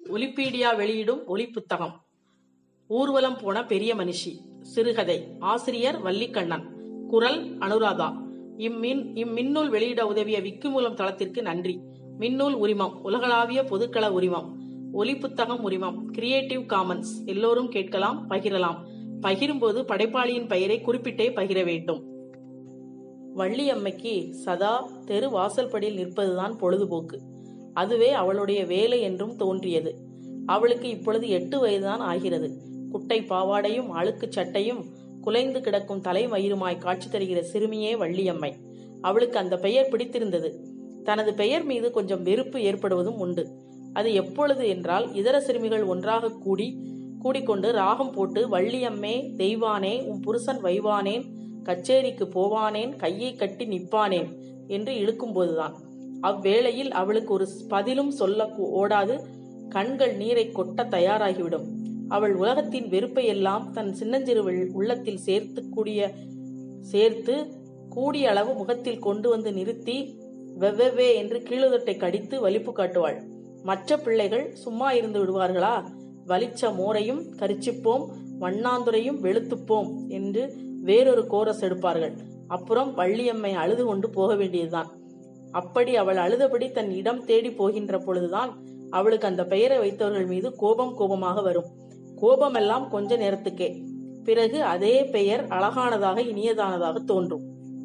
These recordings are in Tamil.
ஒலிப்பீடியா வெளியிடும் ஒலி புத்தகம் ஊர்வலம் போன பெரிய மனுஷி சிறுகதை ஆசிரியர் வள்ளிக்கண்ணன் குரல் அனுராதா இம்மின் இம்மின்னூல் வெளியிட உதவிய விக்கிமூலம் தளத்திற்கு நன்றி மின்னூல் உரிமம் உலகளாவிய பொதுக்கள உரிமம் ஒலி புத்தகம் உரிமம் கிரியேட்டிவ் காமன்ஸ் எல்லோரும் கேட்கலாம் பகிரலாம் பகிரும்போது படைப்பாளியின் பெயரை குறிப்பிட்டே பகிர வேண்டும் வள்ளியம்மைக்கு சதா தெரு வாசல்படியில் நிற்பதுதான் பொழுதுபோக்கு அதுவே அவளுடைய வேலை என்றும் தோன்றியது அவளுக்கு இப்பொழுது எட்டு வயதுதான் ஆகிறது குட்டை பாவாடையும் அழுக்கு சட்டையும் குலைந்து கிடக்கும் தலைமயிருமாய் காட்சி தருகிற சிறுமியே வள்ளியம்மை அவளுக்கு அந்த பெயர் பிடித்திருந்தது தனது பெயர் மீது கொஞ்சம் வெறுப்பு ஏற்படுவதும் உண்டு அது எப்பொழுது என்றால் இதர சிறுமிகள் ஒன்றாக கூடி கூடிக்கொண்டு ராகம் போட்டு வள்ளியம்மே தெய்வானே உன் புருஷன் வைவானேன் கச்சேரிக்கு போவானேன் கையை கட்டி நிப்பானேன் என்று இழுக்கும்போதுதான் அவ்வேளையில் அவளுக்கு ஒரு பதிலும் சொல்ல ஓடாது கண்கள் நீரை கொட்ட தயாராகிவிடும் அவள் உலகத்தின் வெறுப்பை எல்லாம் தன் சின்னஞ்சிறு உள்ளத்தில் சேர்த்து கூடிய சேர்த்து கூடிய அளவு முகத்தில் கொண்டு வந்து நிறுத்தி வெவ்வெவ்வே என்று கீழுதட்டை கடித்து வலிப்பு காட்டுவாள் மற்ற பிள்ளைகள் சும்மா இருந்து விடுவார்களா வலிச்ச மோரையும் கரிச்சிப்போம் வண்ணாந்துரையும் வெளுத்துப்போம் என்று வேறொரு கோரஸ் எடுப்பார்கள் அப்புறம் வள்ளியம்மை அழுது கொண்டு போக வேண்டியதுதான் அப்படி அவள் அழுதபடி தன் இடம் தேடி போகின்ற பொழுதுதான் அவளுக்கு அந்த பெயரை வைத்தவர்கள் மீது கோபம் கோபமாக வரும் கோபமெல்லாம் கொஞ்ச நேரத்துக்கே பிறகு அதே பெயர் அழகானதாக இனியதானதாக தோன்றும்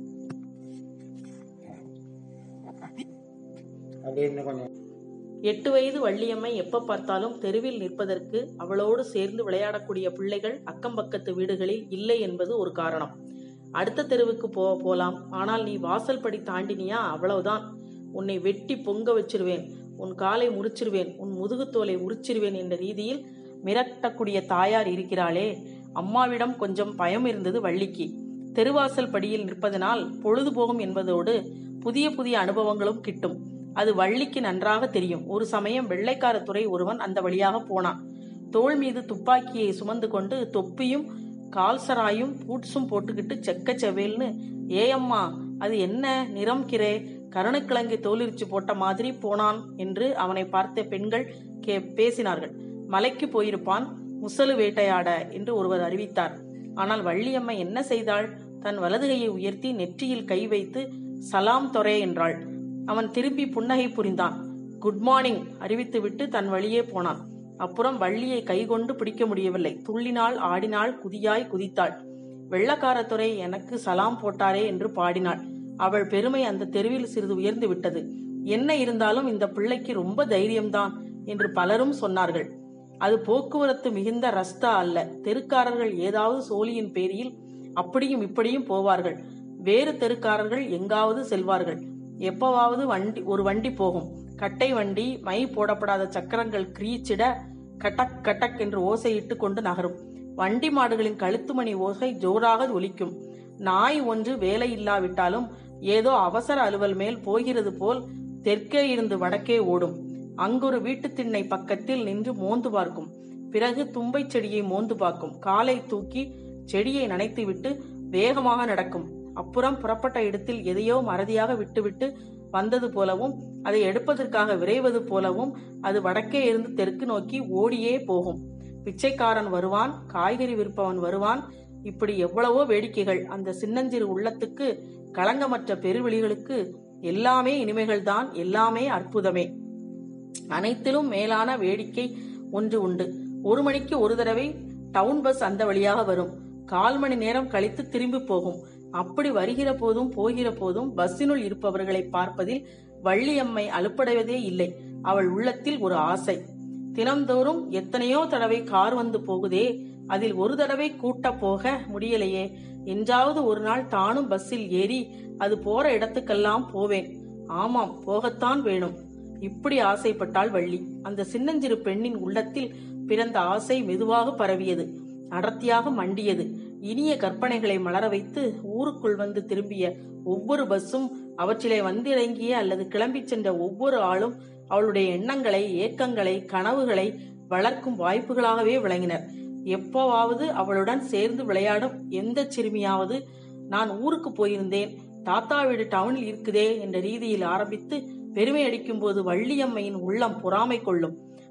அப்படியே இன்னும் கொஞ்சம் எட்டு வயது வள்ளியம்மை எப்ப பார்த்தாலும் தெருவில் நிற்பதற்கு அவளோடு சேர்ந்து விளையாடக்கூடிய பிள்ளைகள் அக்கம் பக்கத்து வீடுகளில் இல்லை என்பது ஒரு காரணம் அடுத்த தெருவுக்கு போ போலாம் ஆனால் நீ வாசல் படி தாண்டினியா அவ்வளவுதான் உன்னை வெட்டி பொங்க வச்சிருவேன் உன் காலை முறிச்சிருவேன் உன் முதுகுத்தோலை உரிச்சிருவேன் என்ற ரீதியில் மிரட்டக்கூடிய தாயார் இருக்கிறாளே அம்மாவிடம் கொஞ்சம் பயம் இருந்தது வள்ளிக்கு தெருவாசல் படியில் நிற்பதனால் பொழுது போகும் என்பதோடு புதிய புதிய அனுபவங்களும் கிட்டும் அது வள்ளிக்கு நன்றாக தெரியும் ஒரு சமயம் வெள்ளைக்கார துறை ஒருவன் அந்த வழியாக போனான் தோள் மீது துப்பாக்கியை சுமந்து கொண்டு தொப்பியும் கால்சராயும் பூட்ஸும் போட்டுக்கிட்டு செக்க செவேல்னு ஏயம்மா அது என்ன நிறம் கிரே கருணக்கிழங்கை தோலிரிச்சு போட்ட மாதிரி போனான் என்று அவனை பார்த்த பெண்கள் கே பேசினார்கள் மலைக்கு போயிருப்பான் முசலு வேட்டையாட என்று ஒருவர் அறிவித்தார் ஆனால் வள்ளியம்மை என்ன செய்தாள் தன் வலதுகையை உயர்த்தி நெற்றியில் கை வைத்து சலாம் தொரே என்றாள் அவன் திரும்பி புன்னகை புரிந்தான் குட் மார்னிங் அறிவித்துவிட்டு தன் வழியே போனான் அப்புறம் வள்ளியை கைகொண்டு பிடிக்க முடியவில்லை துள்ளினாள் ஆடினாள் குதியாய் குதித்தாள் வெள்ளக்காரத்துறை எனக்கு சலாம் போட்டாரே என்று பாடினாள் அவள் பெருமை அந்த தெருவில் சிறிது உயர்ந்து விட்டது என்ன இருந்தாலும் இந்த பிள்ளைக்கு ரொம்ப தைரியம்தான் என்று பலரும் சொன்னார்கள் அது போக்குவரத்து மிகுந்த ரஸ்தா அல்ல தெருக்காரர்கள் ஏதாவது சோழியின் பேரில் அப்படியும் இப்படியும் போவார்கள் வேறு தெருக்காரர்கள் எங்காவது செல்வார்கள் எப்பவாவது வண்டி ஒரு வண்டி போகும் கட்டை வண்டி மை போடப்படாத சக்கரங்கள் கிரீச்சிட கட்டக் கட்டக் என்று ஓசையிட்டு கொண்டு நகரும் வண்டி மாடுகளின் கழுத்து மணி ஓசை ஜோராக ஒலிக்கும் நாய் ஒன்று வேலை இல்லாவிட்டாலும் ஏதோ அவசர அலுவல் மேல் போகிறது போல் தெற்கே இருந்து வடக்கே ஓடும் அங்கொரு வீட்டு திண்ணை பக்கத்தில் நின்று மோந்து பார்க்கும் பிறகு தும்பை செடியை மோந்து பார்க்கும் காலை தூக்கி செடியை நனைத்துவிட்டு வேகமாக நடக்கும் அப்புறம் புறப்பட்ட இடத்தில் எதையோ மறதியாக விட்டுவிட்டு வந்தது போலவும் அதை எடுப்பதற்காக விரைவது போலவும் அது வடக்கே இருந்து தெற்கு நோக்கி ஓடியே போகும் பிச்சைக்காரன் வருவான் காய்கறி விற்பவன் வருவான் இப்படி எவ்வளவோ வேடிக்கைகள் அந்த சின்னஞ்சிறு உள்ளத்துக்கு களங்கமற்ற பெருவெளிகளுக்கு எல்லாமே இனிமைகள்தான் எல்லாமே அற்புதமே அனைத்திலும் மேலான வேடிக்கை ஒன்று உண்டு ஒரு மணிக்கு ஒரு தடவை டவுன் பஸ் அந்த வழியாக வரும் கால் மணி நேரம் கழித்து திரும்பி போகும் அப்படி வருகிற போதும் போகிற போதும் பஸ்ஸினுள் இருப்பவர்களை பார்ப்பதில் வள்ளியம்மை அலுப்படைவதே இல்லை அவள் உள்ளத்தில் ஒரு ஆசை தினம்தோறும் எத்தனையோ தடவை கார் வந்து போகுதே அதில் ஒரு தடவை கூட்ட போக முடியலையே என்றாவது ஒரு நாள் தானும் பஸ்ஸில் ஏறி அது போற இடத்துக்கெல்லாம் போவேன் ஆமாம் போகத்தான் வேணும் இப்படி ஆசைப்பட்டாள் வள்ளி அந்த சின்னஞ்சிறு பெண்ணின் உள்ளத்தில் பிறந்த ஆசை மெதுவாக பரவியது அடர்த்தியாக மண்டியது இனிய கற்பனைகளை மலர வைத்து ஊருக்குள் வந்து திரும்பிய ஒவ்வொரு பஸ்ஸும் அவற்றிலே வந்திறங்கிய அல்லது கிளம்பி சென்ற ஒவ்வொரு ஆளும் அவளுடைய எண்ணங்களை ஏக்கங்களை கனவுகளை வளர்க்கும் வாய்ப்புகளாகவே விளங்கினர் எப்போவாவது அவளுடன் சேர்ந்து விளையாடும் எந்த சிறுமியாவது நான் ஊருக்கு போயிருந்தேன் தாத்தா வீடு டவுனில் இருக்குதே என்ற ரீதியில் ஆரம்பித்து பெருமை அடிக்கும் போது வள்ளியம்மையின் உள்ளம் பொறாமை கொள்ளும்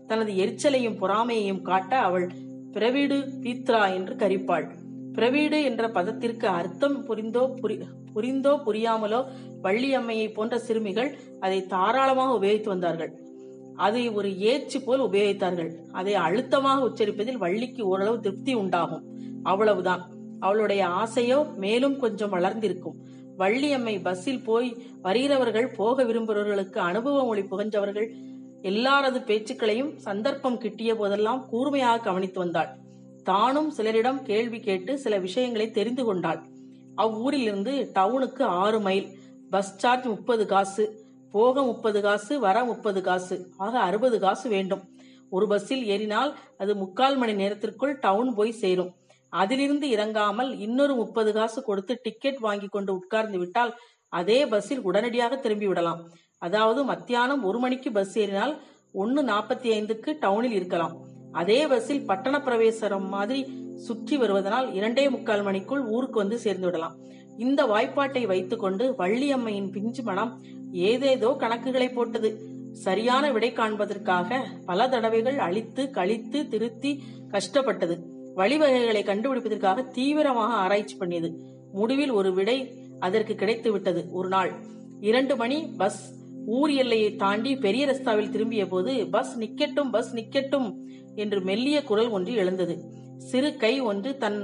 தனது எரிச்சலையும் பொறாமையையும் காட்ட அவள் பிரவீடு பீத்ரா என்று கரிப்பாள் பிரவீடு என்ற பதத்திற்கு அர்த்தம் புரிந்தோ புரி புரிந்தோ புரியாமலோ வள்ளியம்மையை போன்ற சிறுமிகள் அதை தாராளமாக உபயோகித்து வந்தார்கள் அதை ஒரு ஏச்சு போல் உபயோகித்தார்கள் அதை அழுத்தமாக உச்சரிப்பதில் வள்ளிக்கு ஓரளவு திருப்தி உண்டாகும் அவ்வளவுதான் அவளுடைய ஆசையோ மேலும் கொஞ்சம் வளர்ந்திருக்கும் வள்ளியம்மை பஸ்ஸில் போய் வருகிறவர்கள் போக விரும்புகிறவர்களுக்கு அனுபவ மொழி புகஞ்சவர்கள் எல்லாரது பேச்சுக்களையும் சந்தர்ப்பம் கிட்டிய போதெல்லாம் கூர்மையாக கவனித்து வந்தாள் தானும் சிலரிடம் கேள்வி கேட்டு சில விஷயங்களை தெரிந்து கொண்டாள் அவ்வூரிலிருந்து டவுனுக்கு ஆறு மைல் பஸ் சார்ஜ் முப்பது காசு போக முப்பது காசு வர முப்பது காசு ஆக அறுபது காசு வேண்டும் ஒரு பஸ்ஸில் ஏறினால் அது முக்கால் மணி நேரத்திற்குள் டவுன் போய் சேரும் அதிலிருந்து இறங்காமல் இன்னொரு முப்பது காசு கொடுத்து டிக்கெட் வாங்கி கொண்டு உட்கார்ந்து விட்டால் அதே பஸ்ஸில் உடனடியாக திரும்பி விடலாம் அதாவது மத்தியானம் ஒரு மணிக்கு பஸ் ஏறினால் ஒன்னு நாற்பத்தி ஐந்துக்கு டவுனில் இருக்கலாம் அதே பஸ்ஸில் பட்டண பிரவேசரம் மாதிரி சுற்றி வருவதனால் இரண்டே முக்கால் மணிக்குள் ஊருக்கு வந்து சேர்ந்து விடலாம் இந்த வாய்ப்பாட்டை வைத்துக்கொண்டு வள்ளியம்மையின் பிஞ்சு மனம் ஏதேதோ கணக்குகளை போட்டது சரியான விடை காண்பதற்காக பல தடவைகள் அழித்து கழித்து திருத்தி கஷ்டப்பட்டது வழிவகைகளை கண்டுபிடிப்பதற்காக தீவிரமாக ஆராய்ச்சி பண்ணியது முடிவில் ஒரு விடை அதற்கு கிடைத்து விட்டது ஒரு நாள் இரண்டு மணி பஸ் ஊர் எல்லையை தாண்டி பெரிய ரஸ்தாவில் திரும்பிய போது பஸ் நிக்கட்டும் பஸ் நிக்கட்டும் என்று மெல்லிய குரல் ஒன்று எழுந்தது சிறு கை ஒன்று தன்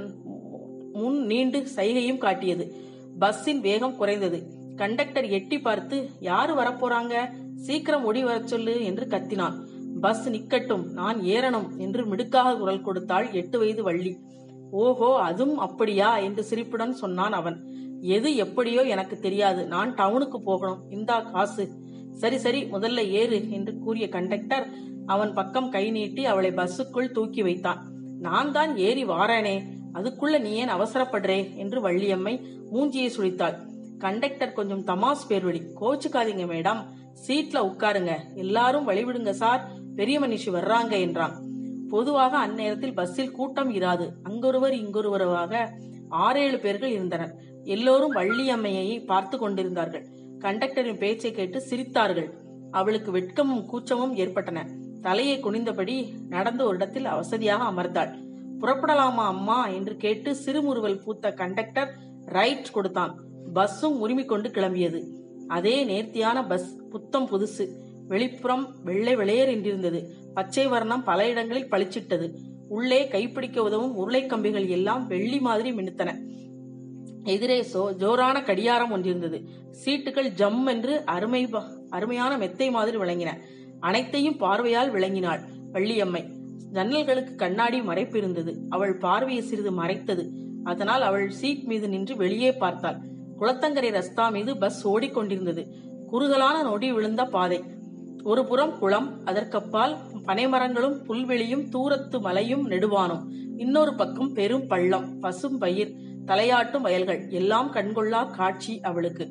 முன் நீண்டு சைகையும் காட்டியது பஸ்ஸின் வேகம் குறைந்தது கண்டக்டர் எட்டி பார்த்து யாரு வரப்போறாங்க சீக்கிரம் ஓடி வரச் சொல்லு என்று கத்தினான் பஸ் நிக்கட்டும் நான் ஏறணும் என்று மிடுக்காக குரல் கொடுத்தாள் எட்டு வயது வள்ளி ஓஹோ அதுவும் அப்படியா என்று சிரிப்புடன் சொன்னான் அவன் எது எப்படியோ எனக்கு தெரியாது நான் டவுனுக்கு போகணும் இந்தா காசு சரி சரி முதல்ல ஏறு என்று கூறிய கண்டக்டர் அவன் பக்கம் கை நீட்டி அவளை பஸ்ஸுக்குள் தூக்கி வைத்தான் நான் தான் ஏறி வாரானே அதுக்குள்ள நீ ஏன் அவசரப்படுறே என்று வள்ளியம்மை மூஞ்சியை சுழித்தாள் கண்டக்டர் கொஞ்சம் தமாஸ் பேர்வழி கோச்சுக்காதீங்க மேடம் சீட்ல உட்காருங்க எல்லாரும் வழிவிடுங்க சார் பெரிய மனுஷி வர்றாங்க என்றான் பொதுவாக அந்நேரத்தில் பஸ்ஸில் கூட்டம் இராது அங்கொருவர் இங்கொருவராக ஆறேழு பேர்கள் இருந்தனர் எல்லோரும் வள்ளியம்மையை பார்த்து கொண்டிருந்தார்கள் கண்டக்டரின் பேச்சை கேட்டு சிரித்தார்கள் அவளுக்கு வெட்கமும் கூச்சமும் ஏற்பட்டன தலையை குனிந்தபடி நடந்த ஒரு இடத்தில் வசதியாக அமர்ந்தாள் புறப்படலாமா அம்மா என்று கேட்டு சிறுமுறுவல் பூத்த கண்டக்டர் ரைட் கொடுத்தான் பஸ்ஸும் உரிமிக் கொண்டு கிளம்பியது அதே நேர்த்தியான பஸ் புத்தம் புதுசு வெளிப்புறம் வெள்ளை வெளையர் என்றிருந்தது பச்சை வர்ணம் பல இடங்களில் பளிச்சிட்டது உள்ளே கைப்பிடிக்க உதவும் உருளை கம்பிகள் எல்லாம் வெள்ளி மாதிரி மினுத்தன எதிரே சோ ஜோரான கடியாரம் ஒன்றிருந்தது சீட்டுகள் ஜம் என்று அருமை அருமையான மெத்தை மாதிரி விளங்கின அனைத்தையும் பார்வையால் விளங்கினாள் வள்ளியம்மை ஜன்னல்களுக்கு கண்ணாடி மறைப்பு இருந்தது அவள் பார்வையை சிறிது மறைத்தது அதனால் அவள் சீட் மீது நின்று வெளியே பார்த்தாள் குளத்தங்கரை ரஸ்தா மீது பஸ் ஓடிக்கொண்டிருந்தது குறுகலான நொடி விழுந்த பாதை ஒரு புறம் குளம் அதற்கப்பால் பனைமரங்களும் புல்வெளியும் தூரத்து மலையும் நெடுவானும் இன்னொரு பக்கம் பெரும் பள்ளம் பசும் பயிர் தலையாட்டும் வயல்கள் எல்லாம் கண்கொள்ளா காட்சி அவளுக்கு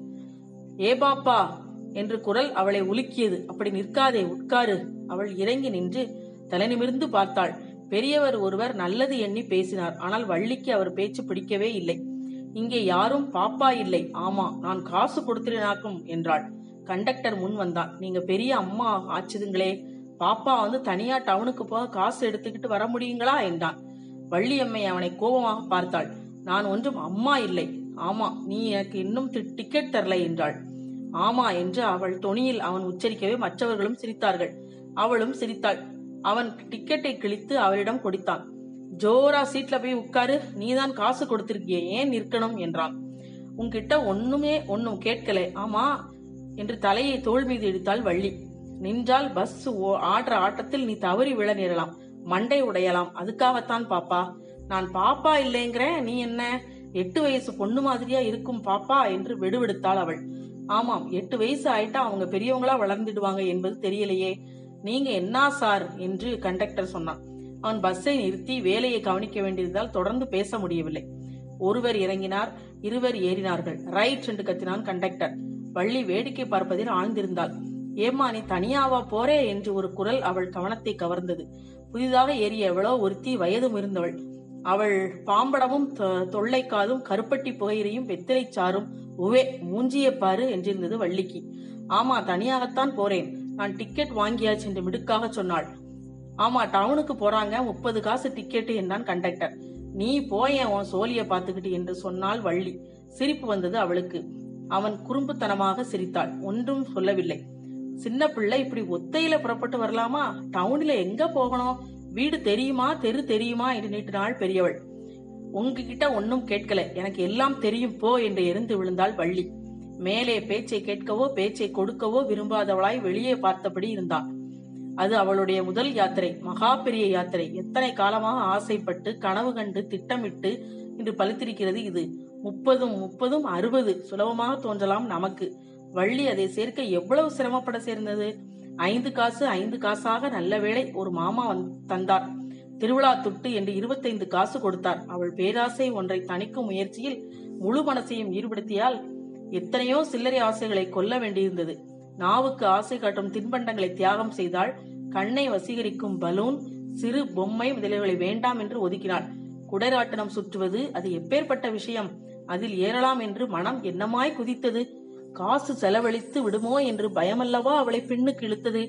ஏ பாப்பா என்று குரல் அவளை உலுக்கியது அப்படி நிற்காதே உட்காரு அவள் இறங்கி நின்று தலை நிமிர்ந்து பார்த்தாள் பெரியவர் ஒருவர் நல்லது எண்ணி பேசினார் ஆனால் வள்ளிக்கு அவர் பேச்சு பிடிக்கவே இல்லை இங்கே யாரும் பாப்பா இல்லை ஆமா நான் காசு கொடுத்திருநாக்கும் என்றாள் கண்டக்டர் முன் வந்தான் நீங்க பெரிய அம்மா ஆச்சுதுங்களே பாப்பா வந்து தனியா டவுனுக்கு போக காசு எடுத்துக்கிட்டு வர முடியுங்களா என்றான் வள்ளியம்மை அவனை கோபமாக பார்த்தாள் நான் ஒன்றும் அம்மா இல்லை ஆமா நீ எனக்கு இன்னும் தி- டிக்கெட் தரல என்றாள் ஆமா என்று அவள் தொனியில் அவன் உச்சரிக்கவே மற்றவர்களும் சிரித்தார்கள் அவளும் சிரித்தாள் அவன் டிக்கெட்டை கிழித்து அவளிடம் கொடுத்தான் ஜோரா சீட்ல போய் உட்காரு நீதான் காசு கொடுத்திருக்கியே ஏன் நிற்கணும் என்றான் உன்கிட்ட ஒண்ணுமே ஒன்னும் கேட்கல ஆமா என்று தலையை தோள் மீது இடித்தாள் வள்ளி நின்றால் பஸ் ஓ- ஆடுற ஆட்டத்தில் நீ தவறி விழ நேரலாம் மண்டை உடையலாம் அதுக்காகத்தான் பாப்பா நான் பாப்பா இல்லைங்கிறேன் நீ என்ன எட்டு வயசு பொண்ணு மாதிரியா இருக்கும் பாப்பா என்று வெடுவெடுத்தாள் அவள் ஆமாம் எட்டு வயசு ஆயிட்டா அவங்க பெரியவங்களா வளர்ந்துடுவாங்க என்பது தெரியலையே நீங்க என்ன சார் என்று கண்டக்டர் சொன்னான் அவன் பஸ்ஸை நிறுத்தி வேலையை கவனிக்க வேண்டியதால் தொடர்ந்து பேச முடியவில்லை ஒருவர் இறங்கினார் இருவர் ஏறினார்கள் ரைட் என்று கத்தினான் கண்டக்டர் வள்ளி வேடிக்கை பார்ப்பதில் ஆழ்ந்திருந்தாள் ஏம்மா நீ தனியாவா போறே என்று ஒரு குரல் அவள் கவனத்தை கவர்ந்தது புதிதாக ஏறிய எவ்வளோ ஒருத்தி வயது முதிர்ந்தவள் அவள் பாம்படமும் தொ- தொல்லைக்காதும் கருப்பட்டி புகையிலையும் வெத்திலை சாரும் உவே மூஞ்சியை பாரு என்றிருந்தது வள்ளிக்கு ஆமா தனியாகத்தான் போறேன் நான் டிக்கெட் வாங்கியாச்சு என்று மிடுக்காக சொன்னாள் ஆமா டவுனுக்கு போறாங்க முப்பது காசு டிக்கெட்டு என்றான் கண்டக்டர் நீ போயேன் உன் சோழிய பார்த்துக்கிட்டு என்று சொன்னாள் வள்ளி சிரிப்பு வந்தது அவளுக்கு அவன் குறும்புத்தனமாக சிரித்தாள் ஒன்றும் சொல்லவில்லை சின்ன பிள்ளை இப்படி ஒத்தையில புறப்பட்டு வரலாமா டவுன்ல எங்க போகணும் வீடு தெரியுமா தெரு தெரியுமா என்று நீட்டினாள் பெரியவள் உங்ககிட்ட ஒன்னும் கேட்கல எனக்கு எல்லாம் தெரியும் போ என்று எரிந்து விழுந்தாள் வள்ளி மேலே பேச்சை கேட்கவோ பேச்சை கொடுக்கவோ விரும்பாதவளாய் வெளியே பார்த்தபடி இருந்தாள் அது அவளுடைய முதல் யாத்திரை மகா பெரிய யாத்திரை எத்தனை காலமாக ஆசைப்பட்டு கனவு கண்டு திட்டமிட்டு இன்று பலித்திருக்கிறது இது முப்பதும் முப்பதும் அறுபது சுலபமாக தோன்றலாம் நமக்கு வள்ளி அதை சேர்க்க எவ்வளவு சிரமப்பட சேர்ந்தது ஐந்து காசு ஐந்து காசாக நல்ல வேளை ஒரு மாமா வந்து தந்தார் திருவிழா துட்டு என்று இருபத்தைந்து காசு கொடுத்தார் அவள் பேராசை ஒன்றை தணிக்கும் முயற்சியில் முழு மனசையும் ஈடுபடுத்தியால் எத்தனையோ சில்லறை ஆசைகளை கொல்ல வேண்டியிருந்தது நாவுக்கு ஆசை காட்டும் தின்பண்டங்களை தியாகம் செய்தாள் கண்ணை வசீகரிக்கும் பலூன் சிறு பொம்மை முதலியவைகளை வேண்டாம் என்று ஒதுக்கினாள் குடைராட்டனம் சுற்றுவது அது எப்பேற்பட்ட விஷயம் அதில் ஏறலாம் என்று மனம் என்னமாய் குதித்தது காசு செலவழித்து விடுமோ என்று பயமல்லவா அவளை பின்னுக்கு இழுத்தது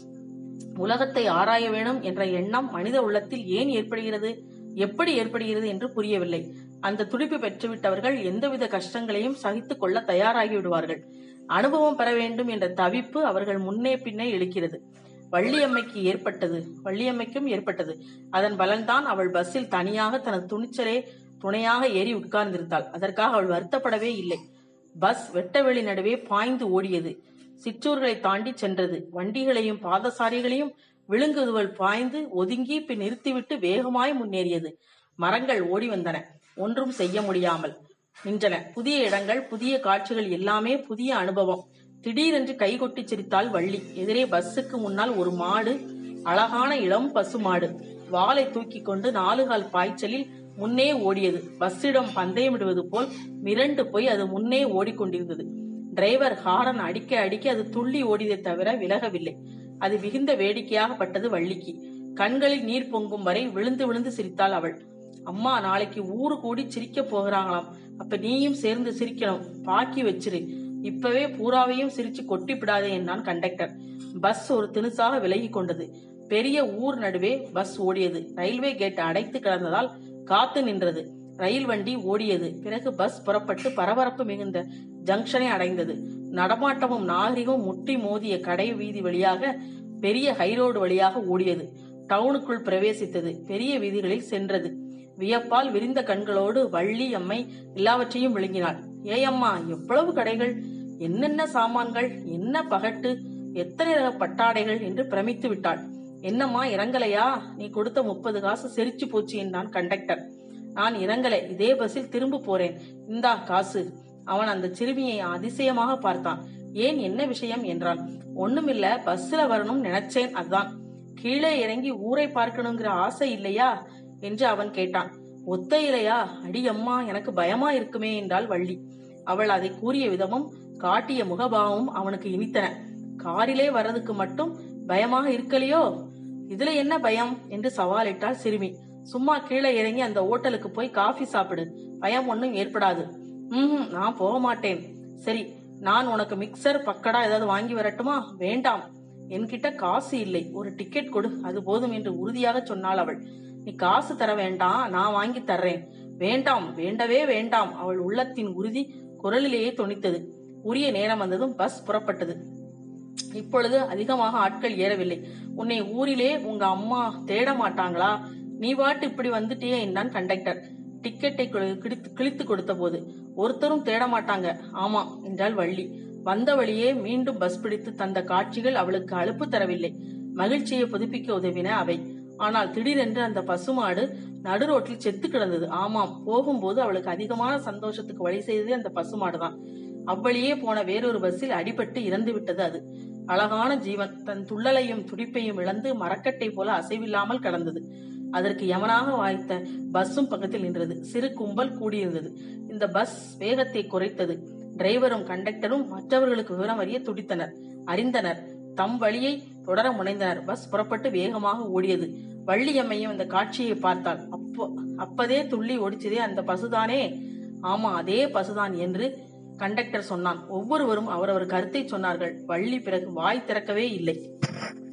உலகத்தை ஆராய வேணும் என்ற எண்ணம் மனித உள்ளத்தில் ஏன் ஏற்படுகிறது எப்படி ஏற்படுகிறது என்று புரியவில்லை அந்த துடிப்பு பெற்றுவிட்டவர்கள் எந்தவித கஷ்டங்களையும் சகித்துக் கொள்ள தயாராகி விடுவார்கள் அனுபவம் பெற வேண்டும் என்ற தவிப்பு அவர்கள் முன்னே பின்னே இழுக்கிறது வள்ளியம்மைக்கு ஏற்பட்டது வள்ளியம்மைக்கும் ஏற்பட்டது அதன் பலன்தான் அவள் பஸ்ஸில் தனியாக தனது துணிச்சலே துணையாக ஏறி உட்கார்ந்திருந்தாள் அதற்காக அவள் வருத்தப்படவே இல்லை பஸ் வெட்டவெளி நடுவே பாய்ந்து ஓடியது சிற்றூர்களை தாண்டி சென்றது வண்டிகளையும் பாதசாரிகளையும் விழுங்குதுவல் பாய்ந்து ஒதுங்கி பின் நிறுத்திவிட்டு வேகமாய் முன்னேறியது மரங்கள் ஓடி வந்தன ஒன்றும் செய்ய முடியாமல் நின்றன புதிய இடங்கள் புதிய காட்சிகள் எல்லாமே புதிய அனுபவம் திடீரென்று கைகொட்டி சிரித்தாள் வள்ளி எதிரே பஸ்ஸுக்கு முன்னால் ஒரு மாடு அழகான இளம் பசு மாடு வாளை தூக்கி கொண்டு நாலுகால் பாய்ச்சலில் முன்னே ஓடியது பஸ்ஸிடம் பந்தயமிடுவது போல் மிரண்டு போய் அது முன்னே ஓடிக்கொண்டிருந்தது டிரைவர் ஹாரன் அடிக்க அடிக்க அது துள்ளி ஓடியதை தவிர விலகவில்லை அது மிகுந்த வேடிக்கையாகப்பட்டது வள்ளிக்கு கண்களில் நீர் பொங்கும் வரை விழுந்து விழுந்து சிரித்தாள் அவள் அம்மா நாளைக்கு ஊரு கூடி சிரிக்க போகிறாங்களாம் அப்ப நீயும் சேர்ந்து சிரிக்கணும் பாக்கி வச்சிரு இப்பவே பூராவையும் சிரிச்சு கொட்டிப்பிடாதே என்றான் கண்டக்டர் பஸ் ஒரு திணுசாக விலகி கொண்டது பெரிய ஊர் நடுவே பஸ் ஓடியது ரயில்வே கேட் அடைத்து கிடந்ததால் காத்து நின்றது ரயில் வண்டி ஓடியது பிறகு பஸ் புறப்பட்டு பரபரப்பு மிகுந்த ஜங்ஷனை அடைந்தது நடமாட்டமும் நாகரிகமும் முட்டி மோதிய கடை வீதி வழியாக பெரிய ஹைரோடு வழியாக ஓடியது டவுனுக்குள் பிரவேசித்தது பெரிய வீதிகளில் சென்றது வியப்பால் விரிந்த கண்களோடு வள்ளி அம்மை எல்லாவற்றையும் விழுங்கினாள் ஏயம்மா எவ்வளவு கடைகள் என்னென்ன சாமான்கள் என்ன பகட்டு எத்தனை ரக பட்டாடைகள் என்று பிரமித்து விட்டாள் என்னம்மா இறங்கலையா நீ கொடுத்த முப்பது காசு செரிச்சு போச்சு என்றான் கண்டக்டர் நான் இறங்கலை இதே பஸ்ஸில் திரும்ப போறேன் இந்தா காசு அவன் அந்த சிறுமியை அதிசயமாக பார்த்தான் ஏன் என்ன விஷயம் என்றான் ஒண்ணுமில்ல பஸ்ல வரணும் நினைச்சேன் அதான் கீழே இறங்கி ஊரை பார்க்கணுங்கிற ஆசை இல்லையா என்று அவன் கேட்டான் ஒத்தையிலையா அடி அம்மா எனக்கு பயமா இருக்குமே என்றாள் வள்ளி அவள் அதை கூறிய விதமும் காட்டிய முகபாவமும் அவனுக்கு இனித்தன காரிலே வர்றதுக்கு மட்டும் பயமாக இருக்கலையோ இதுல என்ன பயம் என்று சவாலிட்டாள் சிறுமி சும்மா கீழே இறங்கி அந்த ஓட்டலுக்கு போய் காஃபி சாப்பிடு பயம் ஒன்றும் ஏற்படாது ம் நான் போக மாட்டேன் சரி நான் உனக்கு மிக்சர் பக்கடா ஏதாவது வாங்கி வரட்டுமா வேண்டாம் என்கிட்ட காசு இல்லை ஒரு டிக்கெட் கொடு அது போதும் என்று உறுதியாக சொன்னாள் அவள் நீ காசு தர வேண்டாம் நான் வாங்கி தர்றேன் வேண்டாம் வேண்டவே வேண்டாம் அவள் உள்ளத்தின் உறுதி குரலிலேயே தொனித்தது உரிய நேரம் வந்ததும் பஸ் புறப்பட்டது இப்பொழுது அதிகமாக ஆட்கள் ஏறவில்லை உன்னை ஊரிலே உங்க அம்மா தேட மாட்டாங்களா நீ பாட்டு இப்படி வந்துட்டியே என்றான் கண்டக்டர் டிக்கெட்டை கிழி- கிழித்து கிழித்து கொடுத்த போது ஒருத்தரும் தேட மாட்டாங்க ஆமா என்றாள் வள்ளி வந்த வழியே மீண்டும் பஸ் பிடித்து தந்த காட்சிகள் அவளுக்கு அலுப்பு தரவில்லை மகிழ்ச்சியை புதுப்பிக்க உதவின அவை ஆனால் திடீரென்று அந்த பசுமாடு நடு ரோட்டில் செத்து கிடந்தது ஆமாம் போகும்போது அவளுக்கு அதிகமான சந்தோஷத்துக்கு வழி செய்ததே அந்த பசுமாடுதான் அவ்வழியே போன வேறொரு பஸ்ஸில் அடிபட்டு இறந்து விட்டது அது அழகான ஜீவன் தன் துள்ளலையும் துடிப்பையும் இழந்து மரக்கட்டை போல அசைவில்லாமல் கடந்தது அதற்கு யமனாக வாய்த்த பஸ்ஸும் பக்கத்தில் நின்றது சிறு கும்பல் கூடியிருந்தது இந்த பஸ் வேகத்தை குறைத்தது டிரைவரும் கண்டக்டரும் மற்றவர்களுக்கு விவரம் அறிய துடித்தனர் அறிந்தனர் தம் வழியை தொடர முனைந்தனர் பஸ் புறப்பட்டு வேகமாக ஓடியது வள்ளியம்மையும் இந்த காட்சியை பார்த்தாள் அப்போ அப்பதே துள்ளி ஓடிச்சதே அந்த பசுதானே ஆமா அதே பசுதான் என்று கண்டக்டர் சொன்னான் ஒவ்வொருவரும் அவரவர் கருத்தை சொன்னார்கள் வள்ளி பிறகு வாய் திறக்கவே இல்லை